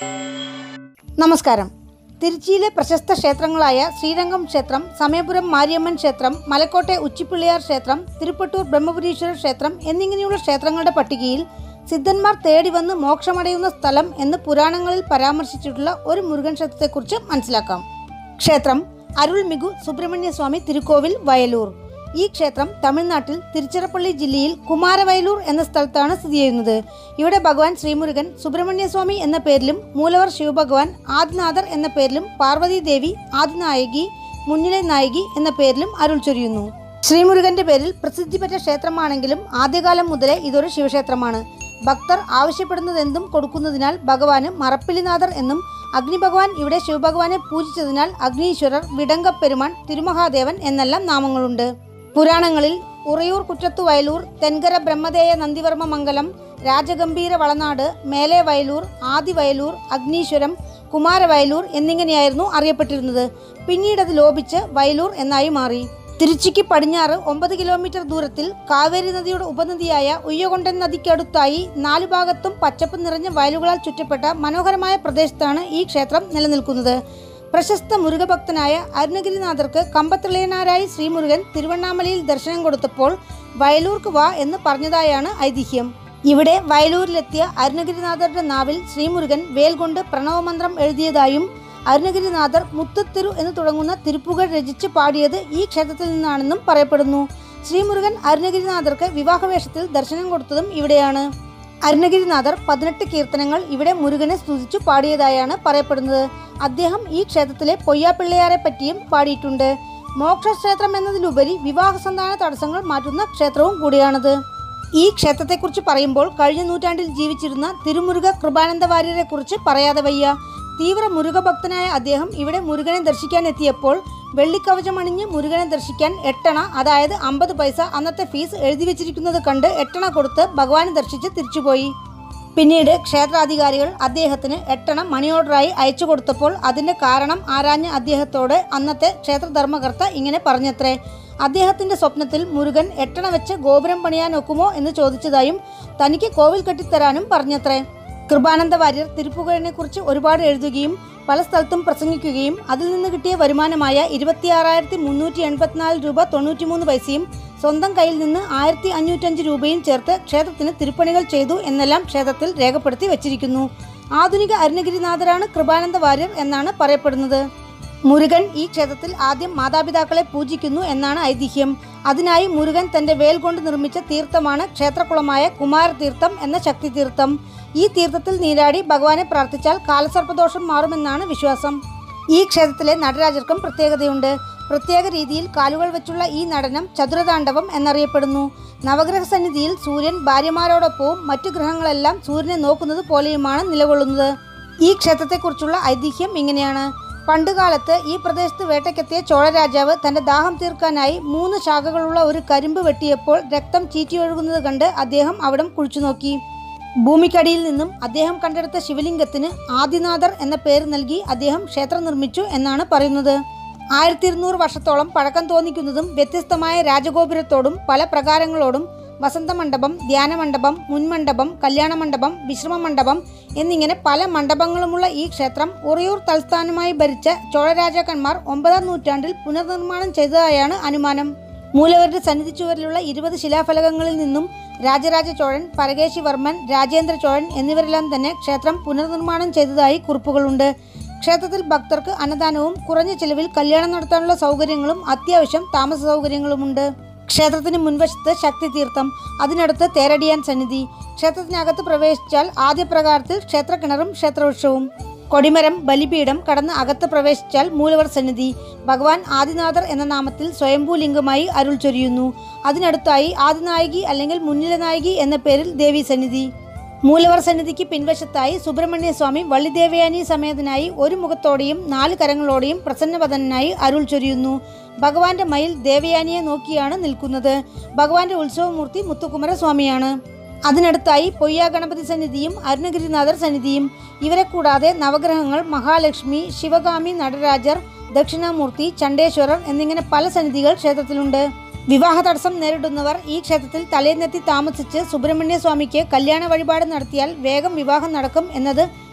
നമസ്കാരം തിരുച്ചിയിലെ പ്രശസ്ത ക്ഷേത്രങ്ങളായ ശ്രീരംഗം ക്ഷേത്രം സമയപുരം മാരിയമ്മൻ ക്ഷേത്രം മലക്കോട്ടെ ഉച്ചിപ്പിള്ളിയാർ ക്ഷേത്രം തിരുപ്പട്ടൂർ ബ്രഹ്മപുരീശ്വര ക്ഷേത്രം എന്നിങ്ങനെയുള്ള ക്ഷേത്രങ്ങളുടെ പട്ടികയിൽ സിദ്ധന്മാർ തേടി വന്ന് മോക്ഷമടയുന്ന സ്ഥലം എന്ന് പുരാണങ്ങളിൽ പരാമർശിച്ചിട്ടുള്ള ഒരു മുരുകൻ ക്ഷേത്രത്തെക്കുറിച്ച് മനസ്സിലാക്കാം ക്ഷേത്രം അരുൾമിഗു സുബ്രഹ്മണ്യ സ്വാമി തിരുക്കോവിൽ വയലൂർ ഈ ക്ഷേത്രം തമിഴ്നാട്ടിൽ തിരുച്ചിറപ്പള്ളി ജില്ലയിൽ കുമാരവയലൂർ എന്ന സ്ഥലത്താണ് സ്ഥിതി ചെയ്യുന്നത് ഇവിടെ ഭഗവാൻ ശ്രീമുരുകൻ സുബ്രഹ്മണ്യ സ്വാമി എന്ന പേരിലും മൂലവർ ശിവഭഗവാൻ ആദിനാഥർ എന്ന പേരിലും പാർവതി ദേവി ആദിനായകി മുന്നിലെ നായകി എന്ന പേരിലും അരുൾ ചൊരിയുന്നു ശ്രീമുരുകന്റെ പേരിൽ പ്രസിദ്ധിപ്പെട്ട ക്ഷേത്രമാണെങ്കിലും ആദ്യകാലം മുതലേ ഇതൊരു ശിവക്ഷേത്രമാണ് ഭക്തർ ആവശ്യപ്പെടുന്നതെന്തും കൊടുക്കുന്നതിനാൽ ഭഗവാന് മറപ്പിലിനാഥർ എന്നും അഗ്നിഭഗവാൻ ഇവിടെ ശിവഭഗവാനെ പൂജിച്ചതിനാൽ അഗ്നീശ്വരർ വിടങ്കപ്പെരുമാൻ തിരുമഹാദേവൻ എന്നെല്ലാം നാമങ്ങളുണ്ട് പുരാണങ്ങളിൽ ഉറയൂർ കുറ്റത്തു വയലൂർ തെൻകര ബ്രഹ്മദേയ നന്ദിവർമ്മ മംഗലം രാജഗംഭീര വളനാട് മേലെ വയലൂർ ആദി വയലൂർ അഗ്നീശ്വരം കുമാരവയലൂർ എന്നിങ്ങനെയായിരുന്നു അറിയപ്പെട്ടിരുന്നത് പിന്നീട് അത് ലോപിച്ച് വയലൂർ എന്നായി മാറി തിരുച്ചിക്ക് പടിഞ്ഞാറ് ഒമ്പത് കിലോമീറ്റർ ദൂരത്തിൽ കാവേരി നദിയുടെ ഉപനദിയായ ഉയ്യകൊണ്ടൻ നദിക്കടുത്തായി നാലു ഭാഗത്തും പച്ചപ്പ് നിറഞ്ഞ വയലുകളാൽ ചുറ്റപ്പെട്ട മനോഹരമായ പ്രദേശത്താണ് ഈ ക്ഷേത്രം നിലനിൽക്കുന്നത് പ്രശസ്ത മുരുകഭക്തനായ അരുണഗിരിനാഥർക്ക് കമ്പത്തിളയനാരായി ശ്രീമുരുകൻ തിരുവണ്ണാമലയിൽ ദർശനം കൊടുത്തപ്പോൾ വയലൂർക്ക് വാ എന്ന് പറഞ്ഞതായാണ് ഐതിഹ്യം ഇവിടെ വയലൂരിലെത്തിയ അരുണഗിരിനാഥരുടെ നാവിൽ ശ്രീമുരുകൻ വേൽ കൊണ്ട് പ്രണവമന്ത്രം എഴുതിയതായും അരുണഗിരിനാഥർ മുത്തത്തിരു എന്ന് തുടങ്ങുന്ന തിരുപ്പുകൾ രചിച്ച് പാടിയത് ഈ ക്ഷേത്രത്തിൽ നിന്നാണെന്നും പറയപ്പെടുന്നു ശ്രീമുരുകൻ അരുണഗിരിനാഥർക്ക് വിവാഹവേഷത്തിൽ ദർശനം കൊടുത്തതും ഇവിടെയാണ് അരുണഗിരിനാഥർ പതിനെട്ട് കീർത്തനങ്ങൾ ഇവിടെ മുരുകനെ സ്തുതിച്ചു പാടിയതായാണ് പറയപ്പെടുന്നത് അദ്ദേഹം ഈ ക്ഷേത്രത്തിലെ പൊയ്യാപ്പിള്ളയാരെ പറ്റിയും പാടിയിട്ടുണ്ട് മോക്ഷക്ഷേത്രം എന്നതിലുപരി വിവാഹ സന്താന തടസ്സങ്ങൾ മാറ്റുന്ന ക്ഷേത്രവും കൂടിയാണത് ഈ ക്ഷേത്രത്തെക്കുറിച്ച് പറയുമ്പോൾ കഴിഞ്ഞ നൂറ്റാണ്ടിൽ ജീവിച്ചിരുന്ന തിരുമുരുക കൃപാനന്ദ വാര്യരെ കുറിച്ച് പറയാതെ വയ്യ തീവ്ര മുരുകഭക്തനായ അദ്ദേഹം ഇവിടെ മുരുകനെ ദർശിക്കാൻ എത്തിയപ്പോൾ വെള്ളിക്കവചമണിഞ്ഞ് മുരുകനെ ദർശിക്കാൻ എട്ടണ അതായത് അമ്പത് പൈസ അന്നത്തെ ഫീസ് എഴുതി വെച്ചിരിക്കുന്നത് കണ്ട് എട്ടണ കൊടുത്ത് ഭഗവാനെ ദർശിച്ച് തിരിച്ചുപോയി പിന്നീട് ക്ഷേത്രാധികാരികൾ അദ്ദേഹത്തിന് എട്ടണ മണി ഓർഡറായി അയച്ചു കൊടുത്തപ്പോൾ അതിന്റെ കാരണം ആരാഞ്ഞ അദ്ദേഹത്തോട് അന്നത്തെ ക്ഷേത്രധർമ്മകർത്ത ഇങ്ങനെ പറഞ്ഞത്രേ അദ്ദേഹത്തിന്റെ സ്വപ്നത്തിൽ മുരുകൻ എട്ടണ വെച്ച് ഗോപുരം പണിയാൻ ഒക്കുമോ എന്ന് ചോദിച്ചതായും തനിക്ക് കോവിൽ കെട്ടിത്തരാനും പറഞ്ഞത്രേ കൃപാനന്ദ വാര്യർ തിരുപ്പുകഴിനെ കുറിച്ച് ഒരുപാട് എഴുതുകയും പല സ്ഥലത്തും പ്രസംഗിക്കുകയും അതിൽ നിന്ന് കിട്ടിയ വരുമാനമായ ഇരുപത്തിയാറായിരത്തി മുന്നൂറ്റി എൺപത്തിനാല് രൂപ തൊണ്ണൂറ്റിമൂന്ന് പൈസയും സ്വന്തം കയ്യിൽ നിന്ന് ആയിരത്തി അഞ്ഞൂറ്റഞ്ച് രൂപയും ചേർത്ത് ക്ഷേത്രത്തിന് തിരുപ്പണികൾ ചെയ്തു എന്നെല്ലാം ക്ഷേത്രത്തിൽ രേഖപ്പെടുത്തി വച്ചിരിക്കുന്നു ആധുനിക അരുണഗിരിനാഥരാണ് കൃപാനന്ദ വാര്യർ എന്നാണ് പറയപ്പെടുന്നത് മുരുകൻ ഈ ക്ഷേത്രത്തിൽ ആദ്യം മാതാപിതാക്കളെ പൂജിക്കുന്നു എന്നാണ് ഐതിഹ്യം അതിനായി മുരുകൻ തന്റെ വേൽ കൊണ്ട് നിർമ്മിച്ച തീർത്ഥമാണ് ക്ഷേത്രകുളമായ കുമാരതീർത്ഥം എന്ന ശക്തി തീർത്ഥം ഈ തീർത്ഥത്തിൽ നീരാടി ഭഗവാനെ പ്രാർത്ഥിച്ചാൽ കാലസർപ്പദോഷം മാറുമെന്നാണ് വിശ്വാസം ഈ ക്ഷേത്രത്തിലെ നടരാജർക്കും പ്രത്യേകതയുണ്ട് പ്രത്യേക രീതിയിൽ കാലുകൾ വെച്ചുള്ള ഈ നടനം ചതുരതാണ്ഡവം എന്നറിയപ്പെടുന്നു നവഗ്രഹ സന്നിധിയിൽ സൂര്യൻ ഭാര്യമാരോടൊപ്പവും മറ്റു ഗ്രഹങ്ങളെല്ലാം സൂര്യനെ നോക്കുന്നത് പോലെയുമാണ് നിലകൊള്ളുന്നത് ഈ ക്ഷേത്രത്തെക്കുറിച്ചുള്ള ഐതിഹ്യം ഇങ്ങനെയാണ് പണ്ടുകാലത്ത് ഈ പ്രദേശത്ത് വേട്ടയ്ക്കെത്തിയ ചോളരാജാവ് തന്റെ ദാഹം തീർക്കാനായി മൂന്ന് ശാഖകളുള്ള ഒരു കരിമ്പ് വെട്ടിയപ്പോൾ രക്തം ചീറ്റിയൊഴുകുന്നത് കണ്ട് അദ്ദേഹം അവിടം കുഴിച്ചു നോക്കി ഭൂമിക്കടിയിൽ നിന്നും അദ്ദേഹം കണ്ടെടുത്ത ശിവലിംഗത്തിന് ആദിനാഥർ എന്ന പേര് നൽകി അദ്ദേഹം ക്ഷേത്രം നിർമ്മിച്ചു എന്നാണ് പറയുന്നത് ആയിരത്തി ഇരുന്നൂറ് വർഷത്തോളം പഴക്കം തോന്നിക്കുന്നതും വ്യത്യസ്തമായ രാജഗോപുരത്തോടും പല പ്രകാരങ്ങളോടും വസന്തമണ്ഡപം ധ്യാനമണ്ഡപം മുൻമണ്ഡപം കല്യാണമണ്ഡപം വിശ്രമമണ്ഡപം എന്നിങ്ങനെ പല മണ്ഡപങ്ങളുമുള്ള ഈ ക്ഷേത്രം ഉറയൂർ തലസ്ഥാനമായി ഭരിച്ച ചോളരാജാക്കന്മാർ ഒമ്പതാം നൂറ്റാണ്ടിൽ പുനർനിർമ്മാണം ചെയ്തതായാണ് അനുമാനം മൂലവരുടെ സന്നിധി ചുവരിലുള്ള ഇരുപത് ശിലാഫലകങ്ങളിൽ നിന്നും രാജരാജ ചോഴൻ പരകേശി വർമ്മൻ രാജേന്ദ്ര ചോഴൻ എന്നിവരെല്ലാം തന്നെ ക്ഷേത്രം പുനർനിർമ്മാണം ചെയ്തതായി കുറിപ്പുകളുണ്ട് ക്ഷേത്രത്തിൽ ഭക്തർക്ക് അന്നദാനവും കുറഞ്ഞ ചിലവിൽ കല്യാണം നടത്താനുള്ള സൗകര്യങ്ങളും അത്യാവശ്യം താമസ സൗകര്യങ്ങളുമുണ്ട് ക്ഷേത്രത്തിന് മുൻവശത്ത് ശക്തി തീർത്ഥം അതിനടുത്ത് തേരടിയാൻ സന്നിധി ക്ഷേത്രത്തിനകത്ത് പ്രവേശിച്ചാൽ ആദ്യ പ്രകാരത്തിൽ ക്ഷേത്രക്കിണറും ക്ഷേത്രവൃക്ഷവും കൊടിമരം ബലിപീഠം കടന്ന് അകത്ത് പ്രവേശിച്ചാൽ മൂലവർ സന്നിധി ഭഗവാൻ ആദിനാഥർ എന്ന നാമത്തിൽ സ്വയംഭൂ ലിംഗമായി അരുൾ ചൊരിയുന്നു അതിനടുത്തായി ആദിനായകി അല്ലെങ്കിൽ മുന്നില നായകി എന്ന പേരിൽ ദേവി സന്നിധി മൂലവർ സന്നിധിക്ക് പിൻവശത്തായി സുബ്രഹ്മണ്യ സ്വാമി വള്ളിദേവയാനി സമേതനായി ഒരു മുഖത്തോടെയും നാല് കരങ്ങളോടെയും പ്രസന്നവദനായി അരുൾ ചൊരിയുന്നു ഭഗവാന്റെ മയിൽ ദേവയാനിയെ നോക്കിയാണ് നിൽക്കുന്നത് ഭഗവാന്റെ ഉത്സവമൂർത്തി മുത്തുകുമരസ്വാമിയാണ് അതിനടുത്തായി പൊയ്യ ഗണപതി സന്നിധിയും അരുണഗിരിനാഥർ സന്നിധിയും ഇവരെ കൂടാതെ നവഗ്രഹങ്ങൾ മഹാലക്ഷ്മി ശിവകാമി നടരാജർ ദക്ഷിണാമൂർത്തി ചണ്ഡേശ്വരർ എന്നിങ്ങനെ പല സന്നിധികൾ ക്ഷേത്രത്തിലുണ്ട് വിവാഹ തടസ്സം നേരിടുന്നവർ ഈ ക്ഷേത്രത്തിൽ തലേന്നെത്തി താമസിച്ച് സുബ്രഹ്മണ്യ സ്വാമിക്ക് കല്യാണ വഴിപാട് നടത്തിയാൽ വേഗം വിവാഹം നടക്കും എന്നത്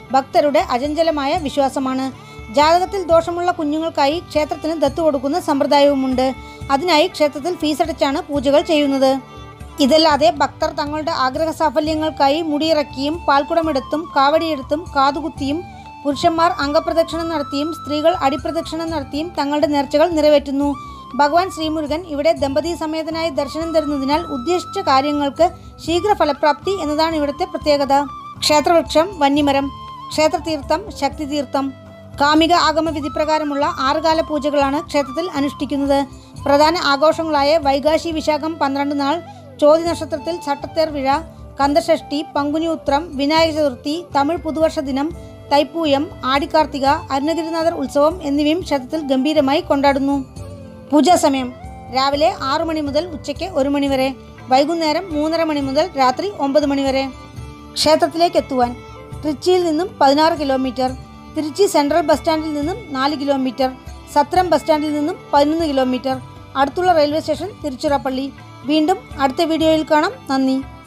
ഭക്തരുടെ അചഞ്ചലമായ വിശ്വാസമാണ് ജാതകത്തിൽ ദോഷമുള്ള കുഞ്ഞുങ്ങൾക്കായി ക്ഷേത്രത്തിന് ദത്തു കൊടുക്കുന്ന സമ്പ്രദായവുമുണ്ട് അതിനായി ക്ഷേത്രത്തിൽ ഫീസടച്ചാണ് പൂജകൾ ചെയ്യുന്നത് ഇതല്ലാതെ ഭക്തർ തങ്ങളുടെ ആഗ്രഹ സാഫല്യങ്ങൾക്കായി മുടിയിറക്കിയും പാൽക്കുടമെടുത്തും കാവടിയെടുത്തും കാതുകുത്തിയും പുരുഷന്മാർ അംഗപ്രദക്ഷിണം നടത്തിയും സ്ത്രീകൾ അടിപ്രദക്ഷിണം നടത്തിയും തങ്ങളുടെ നേർച്ചകൾ നിറവേറ്റുന്നു ഭഗവാൻ ശ്രീമുരുകൻ ഇവിടെ ദമ്പതി സമേതനായി ദർശനം തരുന്നതിനാൽ ഉദ്ദേശിച്ച കാര്യങ്ങൾക്ക് ശീഘ്ര ഫലപ്രാപ്തി എന്നതാണ് ഇവിടുത്തെ പ്രത്യേകത ക്ഷേത്രവൃക്ഷം വന്യമരം ക്ഷേത്രതീർത്ഥം ശക്തിതീർത്ഥം കാമിക ആഗമ വിധിപ്രകാരമുള്ള ആറുകാല പൂജകളാണ് ക്ഷേത്രത്തിൽ അനുഷ്ഠിക്കുന്നത് പ്രധാന ആഘോഷങ്ങളായ വൈകാശി വിശാഖം പന്ത്രണ്ട് നാൾ ചോതി നക്ഷത്രത്തിൽ ചട്ടത്തേർ വിഴ കന്തഷഷ്ടി പങ്കുനി ഉത്രം വിനായക ചതുർത്ഥി തമിഴ് പുതുവർഷ ദിനം തൈപ്പൂയം ആടിക്കാർത്തിക അരുണഗിരിനാഥർ ഉത്സവം എന്നിവയും ക്ഷേത്രത്തിൽ ഗംഭീരമായി കൊണ്ടാടുന്നു പൂജാസമയം രാവിലെ ആറു മണി മുതൽ ഉച്ചയ്ക്ക് ഒരു മണി വരെ വൈകുന്നേരം മൂന്നര മണി മുതൽ രാത്രി ഒമ്പത് മണി വരെ ക്ഷേത്രത്തിലേക്ക് എത്തുവാൻ ട്രിച്ചിയിൽ നിന്നും പതിനാറ് കിലോമീറ്റർ തിരുച്ചി സെൻട്രൽ ബസ് സ്റ്റാൻഡിൽ നിന്നും നാല് കിലോമീറ്റർ സത്രം ബസ് സ്റ്റാൻഡിൽ നിന്നും പതിനൊന്ന് കിലോമീറ്റർ അടുത്തുള്ള റെയിൽവേ സ്റ്റേഷൻ തിരുച്ചിറപ്പള്ളി വീണ്ടും അടുത്ത വീഡിയോയിൽ കാണാം നന്ദി